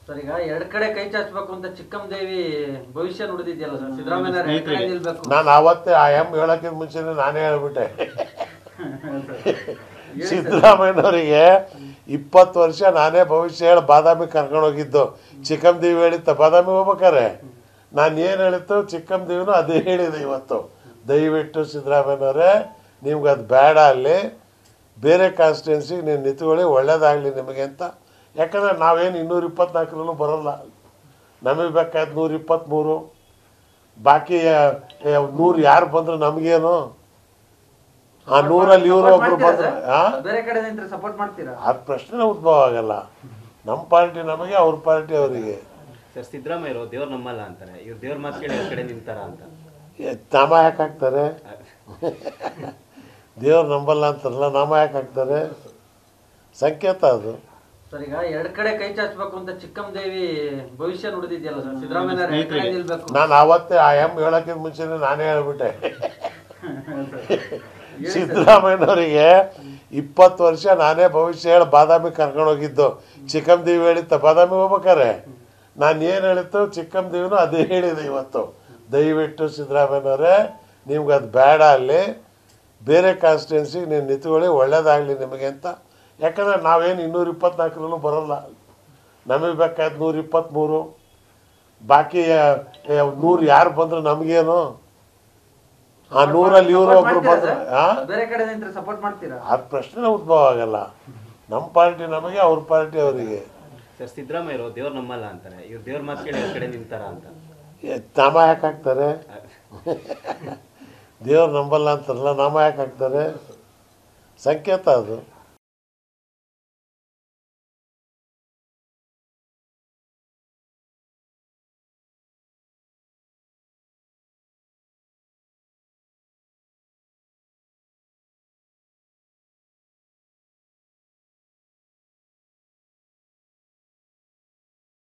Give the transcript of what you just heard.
sir ಈಗ ಎರಡ್ ಕಡೆ ಕೈ ಚಾಚಬೇಕು ಅಂತ ಚಿಕ್ಕಮ್ಮದೇವಿ ಭವಿಷ್ಯ ನುಡಿದಿದ್ಯಲ್ಲ ಸರ್ ಸಿದ್ದರಾಮಯ್ಯ ಎರಡ್ ಕಡೆ ನಿಲ್ಬೇಕು ನಾನು ಅವತ್ತೇ ಆ ಎಮ್ ಹೇಳೋಕ್ಕಿಂತ ಮುಂಚೆನೆ ನಾನೇ ಹೇಳ್ಬಿಟ್ಟೆ ಸಿದ್ದರಾಮಯ್ಯನವರಿಗೆ ಇಪ್ಪತ್ತು ವರ್ಷ ನಾನೇ ಭವಿಷ್ಯ ಹೇಳಿ ಬಾದಾಮಿ ಕರ್ಕೊಂಡು ಹೋಗಿದ್ದು ಚಿಕ್ಕಮ್ಮದೇವಿ ಹೇಳಿತ್ತ ಬಾದಾಮಿ ಹೋಗ್ಬೇಕಾರೆ ನಾನು ಏನು ಹೇಳಿತ್ತು ಚಿಕ್ಕಮ್ಮದೇವಿನೂ ಅದೇ ಹೇಳಿದೆ ಇವತ್ತು ದಯವಿಟ್ಟು ಸಿದ್ದರಾಮಯ್ಯನವರೇ ನಿಮ್ಗೆ ಅದು ಬೇಡ ಅಲ್ಲಿ ಬೇರೆ ಕಾನ್ಸ್ಟಿಟ್ಯೂನ್ಸಿಗೆ ನೀವು ನಿಂತ್ಕೊಳ್ಳಿ ಒಳ್ಳೇದಾಗಲಿ ನಿಮಗೆ ಅಂತ ಯಾಕಂದರೆ ನಾವೇನು ಇನ್ನೂರ ಇಪ್ಪತ್ನಾಲ್ಕರಲ್ಲೂ ಬರೋಲ್ಲ ನಮಗೆ ಬೇಕಾದ ನೂರ ಇಪ್ಪತ್ತ್ಮೂರು ಬಾಕಿ ನೂರು ಯಾರು ಬಂದ್ರು ನಮಗೇನು ಆ ನೂರಲ್ಲಿ ಇವರು ಒಬ್ರು ಬಂದ್ರೆ ಆ ಬೇರೆ ಕಡೆ ನಿಂತ್ರೆ ಸಪೋರ್ಟ್ ಮಾಡ್ತೀರಾ ಆ ಪ್ರಶ್ನೆ ಉದ್ಭವ ಆಗಲ್ಲ ನಮ್ಮ ಪಾರ್ಟಿ ನಮಗೆ ಅವ್ರ ಪಾರ್ಟಿ ಅವರಿಗೆ ಸರ್ ಸಿದ್ದರಾಮಯ್ಯರು ದೇವ್ರ ನಮ್ಮಲ್ಲ ಅಂತಾರೆ ಇವ್ರು ದೇವ್ರ ಮಾತು ಕೇಳಿ ಅವ್ರ ಕಡೆ ನಿಂತಾರ ಅಂತ ನಾಮ ಯಾಕೆ ಹಾಕ್ತಾರೆ ದೇವ್ರು ನಂಬಲ್ಲ ಅಂತಾರಲ್ಲ ನಾಮ ಯಾಕೆ ಹಾಕ್ತಾರೆ ಸಂಕೇತ ಅದು ಸರ್ ಈಗ ಎರಡ್ ಕಡೆ ಕೈ ಚಾಚಬೇಕು ಅಂತ ಚಿಕ್ಕಮ್ಮದೇವಿ ಭವಿಷ್ಯ ನುಡಿದಿದ್ಯಲ್ಲ ಸರ್ ಸಿದ್ದರಾಮಯ್ಯ ಎರಡ್ ಕಡೆ ನಿಲ್ಬೇಕು ನಾನು ಅವತ್ತೇ ಆ ಎಮ್ ಹೇಳೋಕ್ಕಿಂತ ಮುಂಚೆನೆ ನಾನೇ ಹೇಳ್ಬಿಟ್ಟೆ ಸಿದ್ದರಾಮಯ್ಯನವರಿಗೆ ಇಪ್ಪತ್ತು ವರ್ಷ ನಾನೇ ಭವಿಷ್ಯ ಹೇಳಿ ಬಾದಾಮಿ ಕರ್ಕೊಂಡು ಹೋಗಿದ್ದು ಚಿಕ್ಕಮ್ಮದೇವಿ ಹೇಳಿತ್ತ ಬಾದಾಮಿ ಹೋಗ್ಬೇಕಾರೆ ನಾನು ಏನು ಹೇಳಿತ್ತು ಚಿಕ್ಕಮ್ಮದೇವಿನೂ ಅದೇ ಹೇಳಿದೆ ಇವತ್ತು ದಯವಿಟ್ಟು ಸಿದ್ದರಾಮಯ್ಯನವರೇ ನಿಮ್ಗೆ ಅದು ಬೇಡ ಅಲ್ಲಿ ಬೇರೆ ಕಾನ್ಸ್ಟಿಟ್ಯೂನ್ಸಿಗೆ ನೀವು ನಿಂತ್ಕೊಳ್ಳಿ ಒಳ್ಳೇದಾಗಲಿ ನಿಮಗೆ ಅಂತ ಯಾಕಂದರೆ ನಾವೇನು ಇನ್ನೂರ ಇಪ್ಪತ್ನಾಲ್ಕರಲ್ಲೂ ಬರೋಲ್ಲ ನಮಗೆ ಬೇಕಾದ ನೂರ ಇಪ್ಪತ್ತ್ಮೂರು ಬಾಕಿ ನೂರು ಯಾರು ಬಂದ್ರು ನಮಗೇನು ಆ ನೂರಲ್ಲಿ ಇವರು ಒಬ್ರು ಬಂದ್ರೆ ಆ ಬೇರೆ ಕಡೆ ನಿಂತ್ರೆ ಸಪೋರ್ಟ್ ಮಾಡ್ತೀರಾ ಆ ಪ್ರಶ್ನೆ ಉದ್ಭವ ಆಗಲ್ಲ ನಮ್ಮ ಪಾರ್ಟಿ ನಮಗೆ ಅವ್ರ ಪಾರ್ಟಿ ಅವರಿಗೆ ಸರ್ ಸಿದ್ದರಾಮಯ್ಯರು ದೇವ್ರ ನಮ್ಮಲ್ಲ ಅಂತಾರೆ ಇವ್ರು ದೇವ್ರ ಮಾತು ಕೇಳಿ ಅವ್ರ ಕಡೆ ನಿಂತಾರ ಅಂತ ನಾಮ ಯಾಕೆ ಹಾಕ್ತಾರೆ ದೇವ್ರು ನಂಬಲ್ಲ ಅಂತಾರಲ್ಲ ನಾಮ ಯಾಕೆ ಹಾಕ್ತಾರೆ ಸಂಕೇತ ಅದು